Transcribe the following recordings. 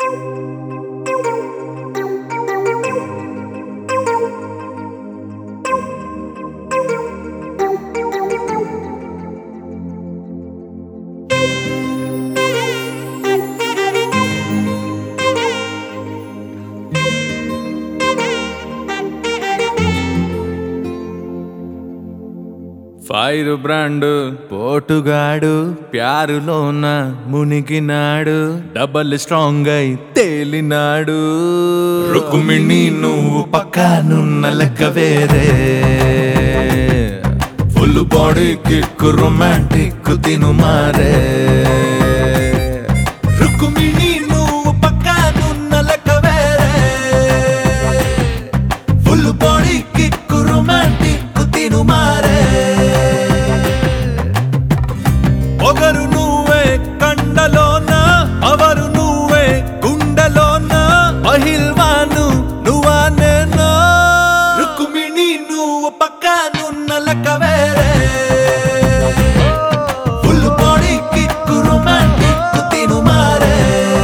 Fire brand పోటుగాడు ప్యారులోన మునిగినాడు డబల్ స్ట్రాంగ్ అయి తేలినాడు రుక్మిణి నువ్వు పక్కనున్న లెక్క వేరే ఫుల్ బాడీ కిక్ రొమాంటిక్ తిను మారే రుక్మిణి నువ్వు పక్కనున్న లెక్క వేరే ఫుల్ బాడీ కిక్ రొమాంటిక్ తిను మారే ఒకరు నువ్వే కండలోన అవరు నువ్వే గుండెలోన అహిల్వాను నువ్వా నేనా రుక్మిణి నువ్వు పక్కనున్న లెక్క వేరే ఫుల్ బాడీ కిక్ రొమాంటిక్ తిను మారే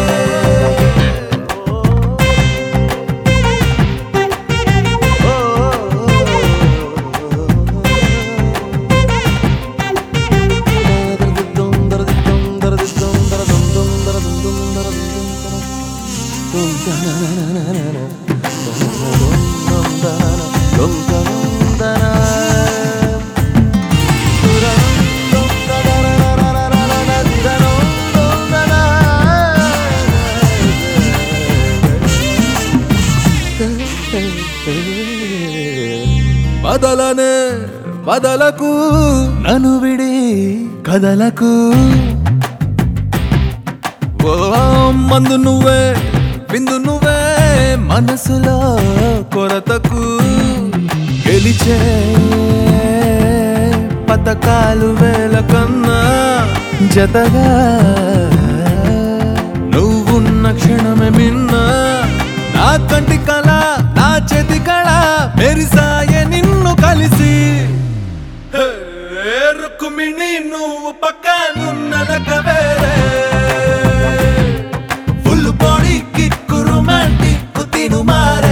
బదలనే బదలకు నన్ను విడి కదలకు ఓ మందు నువ్వే బిందు నువ్వే మనసులో కొరతకు గెలిచే పథకాలు వేల కన్నా జతగా నువ్వున్న క్షణమే మిన్నా నా కంటి కళ నా చేతి కళ మెరిసాయే నిన్ను కలిసి హే, రుక్మిణి నువ్వు పక్కనున్నదక వేరే ఫుల్ బాడీ కిక్ రొమాంటిక్ తిను మారే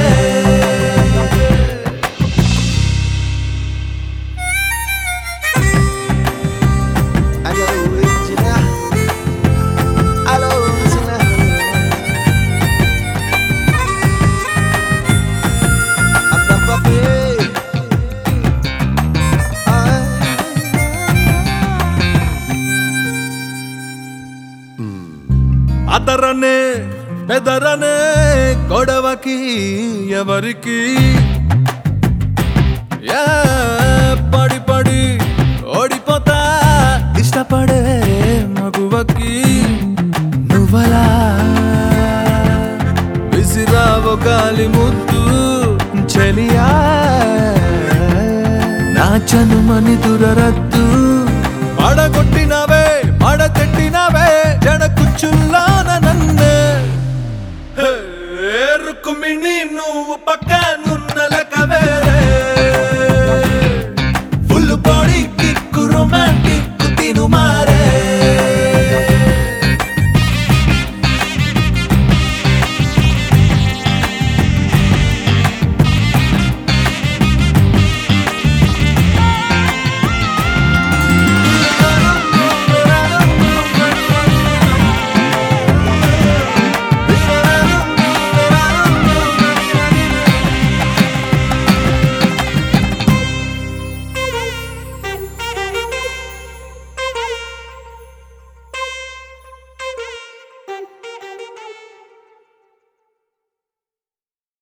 Allo original. Allo original. Apa papi? అదరనే బెదరనే గొడవకి ఎవరికి యా, పడి పడి ఓడిపోతా ఇష్టపడే మగువకి నువ్వలా విసిరావు గాలి ముద్దు చెలియా నా చనుమని దురరద్దు పడగొట్టిన